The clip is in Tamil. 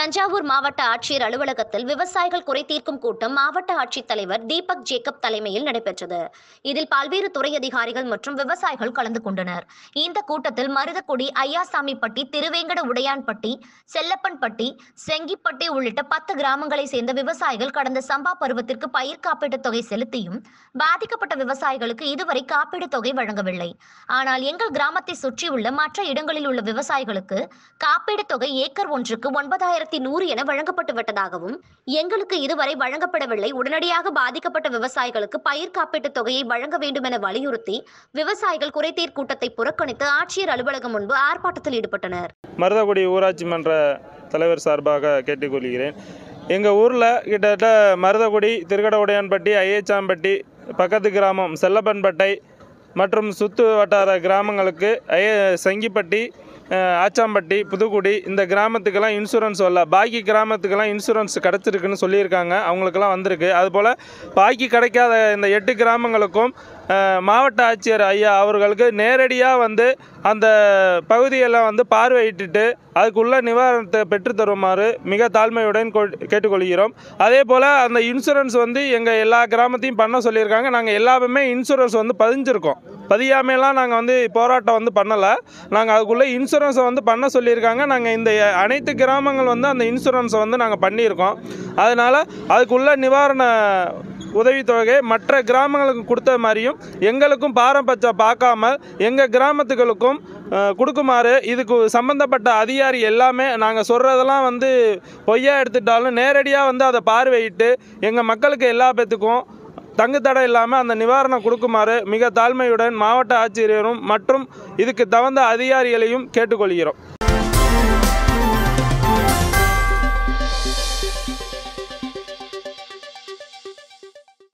தஞ்சாவூர் மாவட்ட ஆட்சியர் அலுவலகத்தில் விவசாயிகள் குறை தீர்க்கும் கூட்டம் மாவட்ட ஆட்சித்தலைவர் தீபக் ஜேக்கப் தலைமையில் நடைபெற்றது இதில் பல்வேறு துறை அதிகாரிகள் மற்றும் விவசாயிகள் கலந்து கொண்டனர் இந்த கூட்டத்தில் மருதக்குடி ஐயாசாமிப்பட்டி திருவேங்கட உடையான்பட்டி செல்லப்பன்பட்டி செங்கிப்பட்டி உள்ளிட்ட பத்து கிராமங்களை சேர்ந்த விவசாயிகள் கடந்த சம்பா பருவத்திற்கு பயிர் காப்பீட்டுத் தொகை செலுத்தியும் பாதிக்கப்பட்ட விவசாயிகளுக்கு இதுவரை காப்பீடு தொகை வழங்கவில்லை ஆனால் எங்கள் கிராமத்தை சுற்றியுள்ள மற்ற இடங்களில் உள்ள விவசாயிகளுக்கு காப்பீடு தொகை ஏக்கர் ஒன்றுக்கு ஒன்பதாயிரத்தி நூறு என வழங்கப்பட்டு விட்டதாகவும் எங்களுக்கு இதுவரை வழங்கப்படவில்லை உடனடியாக பாதிக்கப்பட்ட விவசாயிகளுக்கு பயிர் காப்பீட்டுத் தொகையை வழங்க வேண்டும் என வலியுறுத்தி விவசாயிகள் குறைதீர் கூட்டத்தை புறக்கணித்து ஆட்சியர் அலுவலகம் முன்பு ஆர்ப்பாட்டத்தில் ஈடுபட்டனர் மருதகுடி ஊராட்சி மன்ற தலைவர் சார்பாக கேட்டுக்கொள்கிறேன் எங்கள் ஊரில் கிட்டத்தட்ட மருதகுடி திருக்கடவுடையான்பட்டி ஐயச்சாம்பட்டி பக்கத்து கிராமம் செல்லப்பன்பட்டை மற்றும் சுற்று வட்டார கிராமங்களுக்கு ஐய சங்கிப்பட்டி அஹ், ஆச்சாம்பட்டி புதுக்குடி இந்த கிராமத்துக்கெல்லாம் இன்சூரன்ஸ் வரல பாக்கி கிராமத்துக்கெல்லாம் இன்சூரன்ஸ் கிடச்சிருக்குன்னு சொல்லியிருக்காங்க அவங்களுக்கெல்லாம் வந்திருக்கு அதுபோல் பாக்கி கிடைக்காத இந்த எட்டு கிராமங்களுக்கும் அஹ், மாவட்ட ஆட்சியர் ஐயா அவர்களுக்கு நேரடியாக வந்து அந்த பகுதியெல்லாம் வந்து பார்வையிட்டுட்டு அதுக்குள்ள நிவாரணத்தை பெற்றுத் தருமாறு மிக தாழ்மையுடன் கொ- கேட்டுக்கொள்கிறோம் அதே போல் அந்த இன்சூரன்ஸ் வந்து எங்கள் எல்லா கிராமத்தையும் பண்ண சொல்லியிருக்காங்க நாங்கள் எல்லாருமே இன்சூரன்ஸ் வந்து பதிஞ்சிருக்கோம் பதியாமையெல்லாம் நாங்கள் வந்து போராட்டம் வந்து பண்ணலை நாங்கள் அதுக்குள்ளே இன்சூரன்ஸை வந்து பண்ண சொல்லியிருக்காங்க நாங்கள் இந்த அனைத்து கிராமங்கள் வந்து அந்த இன்சூரன்ஸை வந்து நாங்கள் பண்ணியிருக்கோம் அதனால் அதுக்குள்ள நிவாரண உதவித்தொகை மற்ற கிராமங்களுக்கு கொடுத்த மாதிரியும் எங்களுக்கும் பாரபட்சம் பார்க்காம எங்கள் கிராமத்துகளுக்கும் அஹ், கொடுக்குமாறு இதுக்கு சம்மந்தப்பட்ட அதிகாரி எல்லாமே நாங்கள் சொல்கிறதெல்லாம் வந்து பொய்யா எடுத்துட்டாலும் நேரடியாக வந்து அதை பார்வையிட்டு எங்கள் மக்களுக்கு எல்லா பேத்துக்கும் தங்குத்தடை இல்லாமல் அந்த நிவாரணம் கொடுக்குமாறு மிக தாழ்மையுடன் மாவட்ட ஆட்சியரும் மற்றும் இதுக்கு தகுந்த அதிகாரிகளையும் கேட்டுக்கொள்கிறோம்